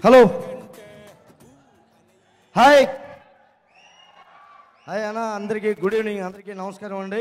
Hello hi hi అన్న అందరికీ good evening అందరికీ నమస్కారం అండి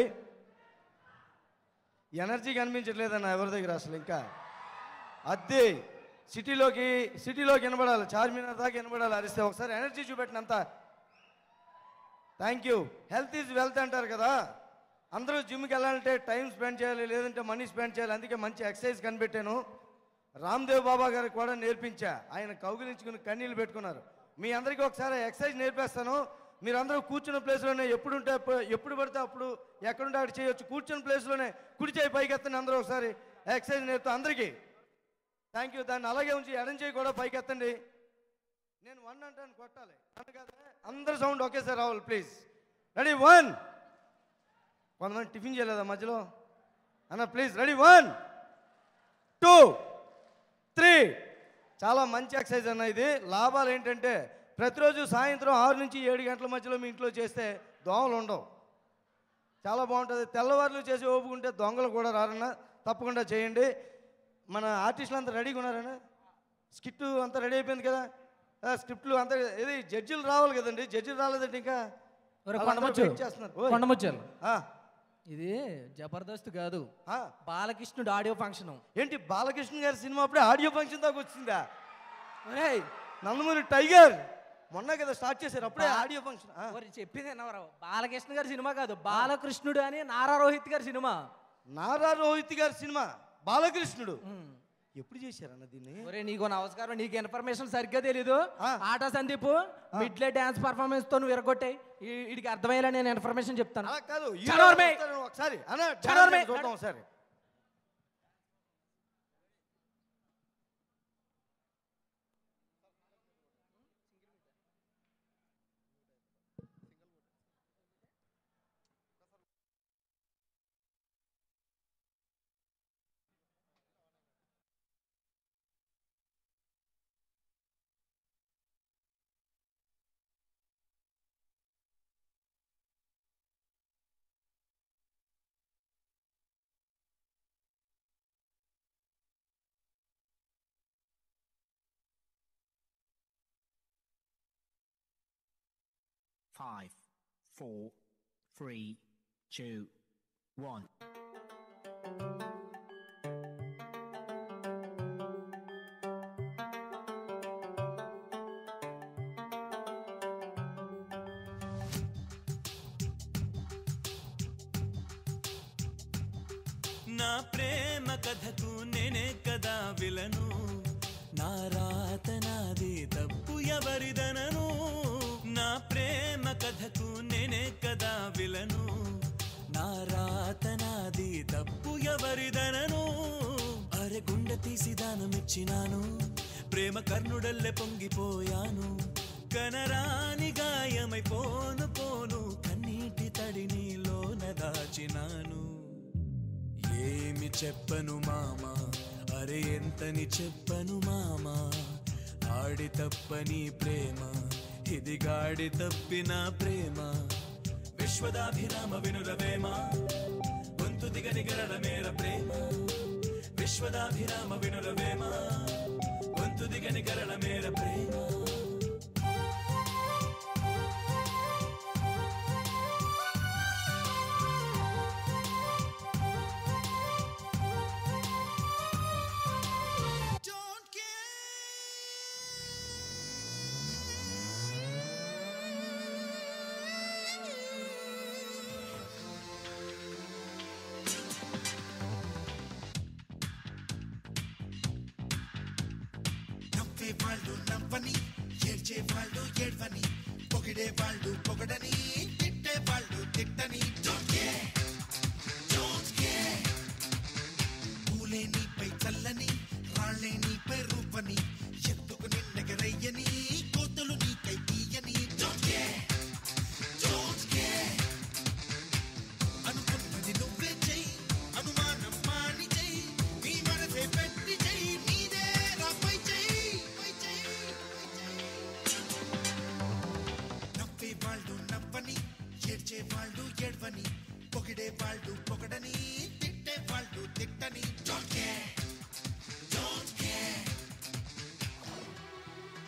ఎనర్జీ కనిపించట్లేదన్న ఎవరి దగ్గర అసలు ఇంకా అద్దె సిటీలోకి సిటీలోకి వినబడాలి చార్మినార్ దాకా వినబడాలి అరిస్తే ఒకసారి ఎనర్జీ చూపెట్టినంత thank you health is wealth అంటారు కదా అందరూ జిమ్కి వెళ్ళాలంటే టైం స్పెండ్ చేయాలి లేదంటే మనీ స్పెండ్ చేయాలి అందుకే మంచి ఎక్సర్సైజ్ కనిపెట్టాను రామ్దేవ్ బాబా గారికి కూడా నేర్పించా ఆయన కౌగిలించుకుని కన్నీళ్ళు పెట్టుకున్నారు మీ అందరికీ ఒకసారి ఎక్సర్సైజ్ నేర్పేస్తాను మీరందరూ కూర్చున్న ప్లేస్లోనే ఎప్పుడు ఉంటే అప్పు- ఎప్పుడు పడితే అప్పుడు ఎక్కడుంటే అక్కడ చేయొచ్చు కూర్చున్న ప్లేస్లోనే కుడి చేయి పైకి ఎత్తండి అందరూ ఒకసారి ఎక్సర్సైజ్ నేర్పుతా అందరికీ థ్యాంక్ యూ దాన్ని అలాగే ఉంచి ఎడం చేయి కూడా పైకి ఎత్తండి నేను వన్ అంటాను కొట్టాలి అను కదా అందరు సౌండ్ ఒకేసారి రావాలి ప్లీజ్ రెడీ వన్ కొంతమంది టిఫిన్ చేయలేదా మధ్యలో అన్న please ready one two three చాలా మంచి ఎక్సర్సైజ్ అన్న ఇది లాభాలు ఏంటంటే ప్రతిరోజు సాయంత్రం ఆరు నుంచి ఏడు గంటల మధ్యలో మీ ఇంట్లో చేస్తే దోమలు ఉండవు చాలా బాగుంటుంది తెల్లవారులు చేసి ఓపుకుంటే దొంగలు కూడా రారన్న తప్పకుండా చేయండి మన ఆర్టిస్టులు అంతా రెడీగా ఉన్నారన్న స్కిట్ అంతా రెడీ అయిపోయింది కదా ఆ, స్క్రిప్ట్లు అంతా ఇది జడ్జిలు రావాలి కదండి జడ్జిలు రాలేదండి ఇంకా ఒరే వాళ్ళందరూ కొండముచ్చు wait చేస్తున్నారు ఓయ్. కొండముచ్చాలు ఆ, ఇది జబర్దస్త్ కాదు ఆ. బాలకృష్ణుడు ఆడియో ఫంక్షన్ ఏంటి బాలకృష్ణ గారి సినిమా అప్పుడే ఆడియో ఫంక్షన్ దాకా వచ్చిందా ఒరేయ్ నందమూరి టైగర్ మొన్న కదా స్టార్ట్ చేశారు అప్పుడే ఆడియో ఫంక్షన్ ఆ. మరి చెప్పింది ఎన్నవరావు బాలకృష్ణ గారి సినిమా కాదు బాలకృష్ణుడు అని నారా రోహిత్ గారి సినిమా నారా రోహిత్ గారి సినిమా బాలకృష్ణుడు ఎప్పుడు చేశారన్న దీన్ని ఒరే నీకు నమస్కారం నీకు ఇన్ఫర్మేషన్ సరిగ్గా తెలీదు ఆ. ఆట సందీప్ మిడ్లే డాన్స్ పర్ఫార్మెన్స్ తో నువ్వు విరగొట్టాయి వీడికి అర్థమయ్యేలా నేను ఇన్ఫర్మేషన్ చెప్తాను అలా కాదు ఈ చనోర్మే. రోజు ఒకసారి అన్న చనోర్మే. డాన్స్ చూద్దాం ఒకసారి Five, four, three, two, one. నా ప్రేమ కథకు నేనే కదా విలను నా రాత నాది తప్పు ఎవరిదనను నా ప్రేమ కథకు నేనే కదా విలను నా రాత నాది తప్పు ఎవరిదనను అరె గుండె తీసి దానమిచ్చినాను ప్రేమ కర్ణుడల్లె పొంగిపోయాను కనరాని గాయమై పోను పోను కన్నీటి తడి నీలోన దాచినాను ఏమి చెప్పను మామా అరే ఎంతని చెప్పను మామా ఆడి తప్పని ప్రేమ ఇది గాడి తప్పిన ప్రేమ విశ్వదాభిరామ వినురవేమ గొంతు దిగని గరడ మేర ప్రేమ విశ్వదాభిరామ వినురవేమ గొంతు దిగని గరడ మేర ప్రేమ నవ్వే వాళ్ళు నవ్వని ఏడ్చే వాళ్ళు ఏడ్వని పొగిడే వాళ్ళు పొగడని తిట్టే వాళ్ళు తిట్టని Don't care. Don't care. పూలే నీపై చల్లని రాళ్ళే నీపై రూపని ఎత్తుకు నిన్నెగరయ్యని కోతులు నీకై తీయని Don't care. Don't care. అనుకున్నది నువ్వే చెయ్యి అనుమానం మాని చెయ్యి నీ మనసే పెట్టి చెయ్యి నీదే రాపై చెయ్యి పై చెయ్యి నవ్వే వాళ్ళు నవ్వని ఏడ్చే వాళ్ళు ఏడ్వని పొగిడే వాళ్ళు పొగడని తిట్టే వాళ్ళు తిట్టని Don't care. Don't care.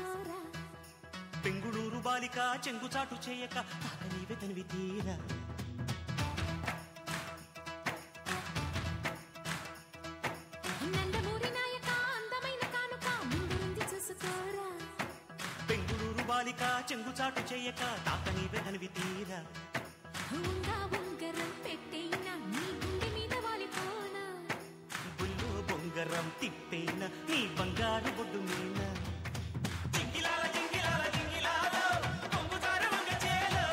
చూసుకోరా పెంగుళూరు బాలిక చెంగుచాటు చేయక తాక నీవే తనివి తీరా నందమూరి నాయక అందమైన కానుక ముందుంది చూసుకోరా పెంగుళూరు బాలిక చెంగుచాటు చేయక తాక నీవే తనివి తీరా ఉంగా ఉంగరం పెట్టేనా నీ గుండె మీద వాలిపోనా బుల్లో బొంగరం తిప్పేన నీ బంగారు బొడ్డు మీన జింగిలాల జింగిలాల జింగిలాల కొంగుచారు వంగ చేలో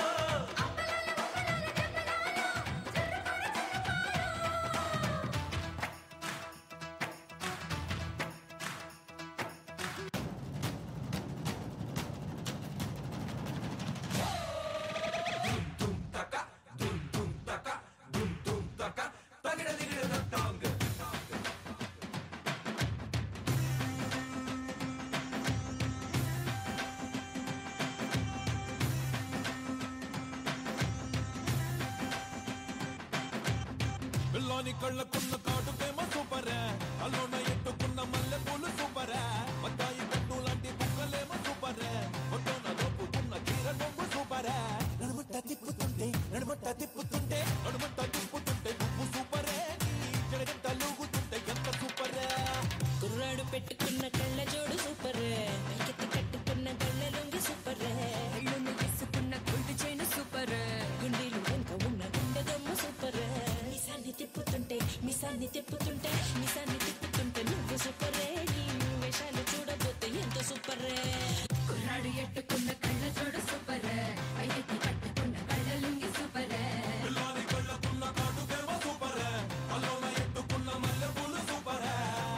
పిల్లోని కళ్ళకున్న కాటుకేమో సూపరే అల్లోన ఎట్టుకున్న మల్లె పూలు సూపరే మత్తాయి కట్టు లాంటి బుక్కలేమో సూపరే ఒట్టోన దోపుకున్న చీర నొంగు సూపరే నడుమట్ట తిప్పుతుంటే నడుమట్ట తిప్పుతుంటే నడుమట్ట తిప్పుతుంటే నువ్వు సూపరే నీ జడగంట లూగుతుంటే ఎంత సూపరే కుర్రాడు పెట్టుకున్న కళ్ళ జోడు సూపర్ పైకెత్తి కట్టుకున్న కళ్ళ లొంగి సూపర్ కళ్ళును వేసుకున్న గొంతు చేను సూపర్ గుండీలు వెనుక ఉన్న గుండె దమ్ము సూపర్ మిసాన్ని తిప్పుతుంటే మిసాన్ని తిప్పుతుంటే మిసాన్ని తిప్పుతుంటే నువ్వు సూపరే నీ వేషాలు చూడబోతే ఎంత సూపరే కుర్రాడు ఎట్టుకున్న కళ్ళ జోడు సూపర్ పైకెత్తి కట్టుకున్న కళ్ళ లొంగి సూపర్ పిల్లోని కళ్ళకున్న కాటుకేమో సూపరే అల్లోన ఎట్టుకున్న మల్లె పూలు సూపరే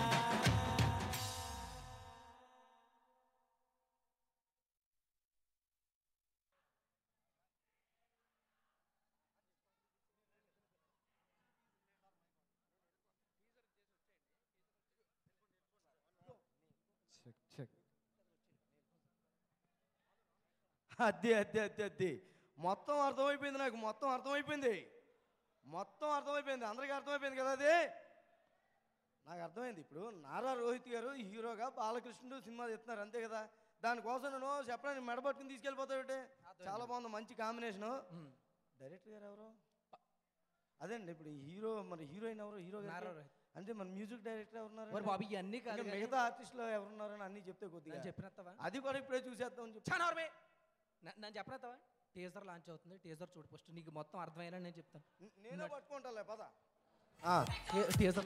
అద్దె అద్దె అద్దె అద్దె మొత్తం అర్థమైపోయింది నాకు మొత్తం అర్థమైపోయింది మొత్తం అర్థమైపోయింది అందరికీ అర్థమైపోయింది కదా అది నాకు అర్థమైంది ఇప్పుడు నారా రోహిత్ గారు హీరోగా బాలకృష్ణుడు సినిమా తీస్తున్నారు అంతే కదా దానికోసం నేను చెప్పడానికి మెడబట్టుకుని తీసుకెళ్ళిపోతాడు చాలా బాగుంది మంచి కాంబినేషను డైరెక్టర్ గారు ఎవరు అదేండి ఇప్పుడు హీరో మరి హీరోయిన్ ఎవరు హీరో గారు నారా రోహిత్. అంటే మన మ్యూజిక్ డైరెక్టర్ ఎవరున్నారు మరి బాబు ఇవన్నీ కాదు ఇంకా కానీ మిగతా ఆర్టిస్టులు ఎవరున్నారని అన్ని చెప్తే కొద్దిగా నేను చెప్పినత్తవా అది కూడా ఇప్పుడే చూసేద్దాం అని చెప్పి చానోర్మే నన్ను చెప్పినత్తవా టీజర్ లాంచ్ అవుతుంది టీజర్ చూడు ఫస్ట్ నీకు మొత్తం అర్థమయ్యేలా నేను చెప్తాను నేనే పట్టుకుంటాలే పద టీజర్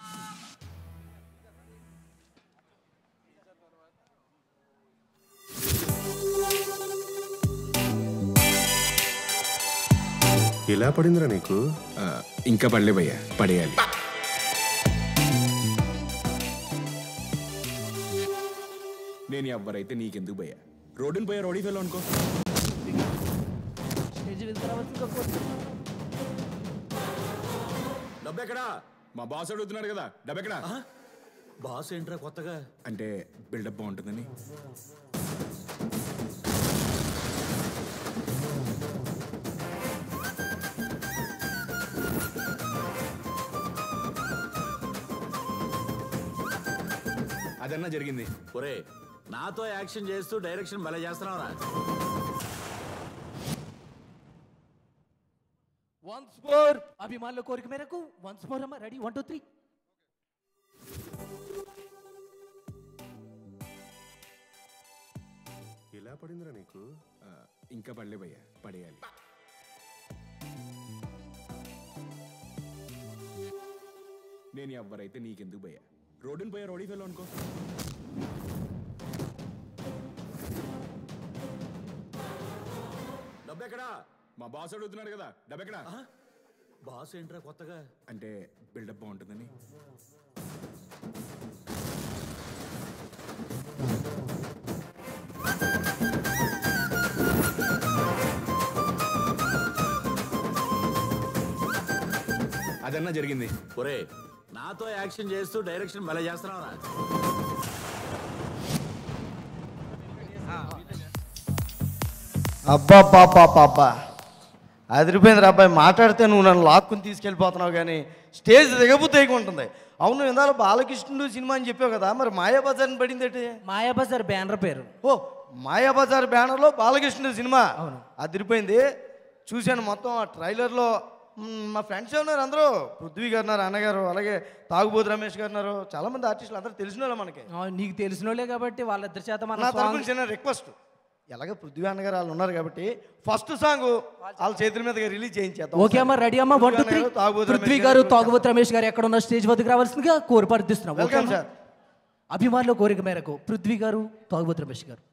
ఇలా పడిందిరా నీకు ఆ, ఇంకా పడలే భయ్యా పడేయాలి నేను ఎవ్వరైతే నీకెందుకు భయ్యా రోడ్డుని పోయా రోడీ ఫెలో అనుకో స్టేజ్ మీద రావచ్చు డబ్బెక్కడా మా బాస్ అడుగుతున్నాడు కదా డబ్బెక్కడా బాస్ ఏంట్రా కొత్తగా అంటే బిల్డప్ బాగుంటుందని అదన్నా జరిగింది ఒరే నాతో యాక్షన్ చేస్తూ డైరెక్షన్ భలే చేస్తున్నావురా వన్స్ మోర్ అభిమానుల కోరిక మేరకు వన్స్ మోర్ అమ్మా రెడీ వన్ టూ త్రీ ఇలా పడిందిరా నీకు ఆ, ఇంకా పడలే భయ్యా పడేయాలి నేను ఎవ్వరైతే నీకెందుకు భయ్యా రోడ్డుని పోయా రోడీ ఫెలో అనుకో డబ్బెక్కడా మా బాస్ అడుగుతున్నాడు కదా డబ్బెక్కడా బాస్ ఏంట్రా కొత్తగా అంటే బిల్డప్ బాగుంటుందని అదన్నా జరిగింది ఒరే నాతో యాక్షన్ చేస్తూ డైరెక్షన్ భలే చేస్తున్నావురా అబ్బా పాపా పాపా అదిరిపోయింది రా అబ్బాయి మాట్లాడితే నువ్వు నన్ను లాక్కుని తీసుకెళ్ళిపోతున్నావు కానీ స్టేజ్ దిగబుద్ధి ఉంటుంది అవును ఇందాక బాలకృష్ణుడు సినిమా అని చెప్పావు కదా మరి మాయాబజార్ని పడింది ఏంటి మాయాబజార్ బ్యానర్ పేరు ఓ మాయాబజార్ బ్యానర్లో బాలకృష్ణుడు సినిమా అదిరిపోయింది చూశాను మొత్తం ఆ ట్రైలర్లో మ్, మా ఫ్రెండ్స్ ఉన్నారు అందరూ పృథ్వీ గారు ఉన్నారు అన్నగారు అలాగే తాగుబోతు రమేష్ గారు ఉన్నారు చాలా మంది ఆర్టిస్టులు అందరూ తెలిసిన వాళ్ళే మనకి ఆ, నీకు తెలిసినోళ్ళే కాబట్టి వాళ్ళిద్దరి చేత నా మన తరపున సాంగ్ చిన్న రిక్వెస్ట్ ఎలాగ పృథ్వీ అన్నగారు వాళ్ళు ఉన్నారు కాబట్టి ఫస్ట్ సాంగ్ వాళ్ళ చేతుల మీదుగా రిలీజ్ చేయించేద్దాం ఓకే అమ్మా రెడీ అమ్మా వన్ టూ త్రీ అన్నగారు, తాగుబోతు పృథ్వీ రమేష్ గారు గారు, తాగుబోతు రమేష్ గారు ఎక్కడ ఉన్న స్టేజ్ వద్దకు రావాల్సిందిగా కోరి ప్రార్థిస్తున్నాం ఓకే వెల్కమ్ అమ్మా? సార్ అభిమానుల కోరిక మేరకు పృథ్వీ గారు తాగుబోతు రమేష్ గారు